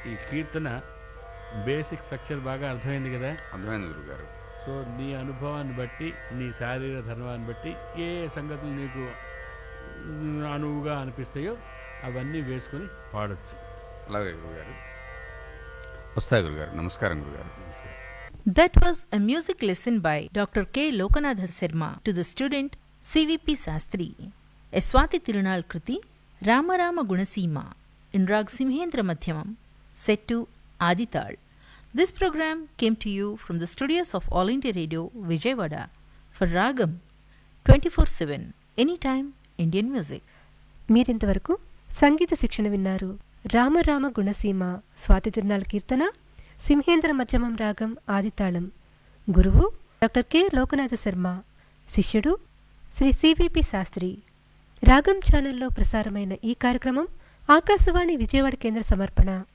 ఈ కీర్తన basic structure బాగా అర్థమైంది కదా అర్థమైంది గురుగారు సో నీ అనుభవాన్ని బట్టి నీ శారీరక ధర్మాన్ని బట్టి ఏ ఏ సంగతులు నీకు మ్, అనువుగా అనిపిస్తాయో అవన్నీ వేసుకొని పాడొచ్చు అలాగే గురుగారు వస్తాయి గురుగారు నమస్కారం గురుగారు That was a music lesson by Dr. K. Lokanatha Sharma to the student CVP Sastri. A Swati Tirunal Kriti Ramarama Gunasima in Rag Simhendra Madhyamam set to Adital. This program came to you from the studios of All India Radio Vijayawada for Ragam 24 7 anytime Indian music. మీరింతవరకు సంగీత శిక్షణ విన్నారు రామరామ గుణసీమ స్వాతి తిరునాళ్ళ కీర్తన సింహేంద్ర మధ్యమం రాగం ఆదితాళం గురువు doctor K Lokanatha Sharma శిష్యుడు Shri CVP Sastry రాగం ఛానల్లో ప్రసారమైన ఈ కార్యక్రమం ఆకాశవాణి విజయవాడ కేంద్ర సమర్పణ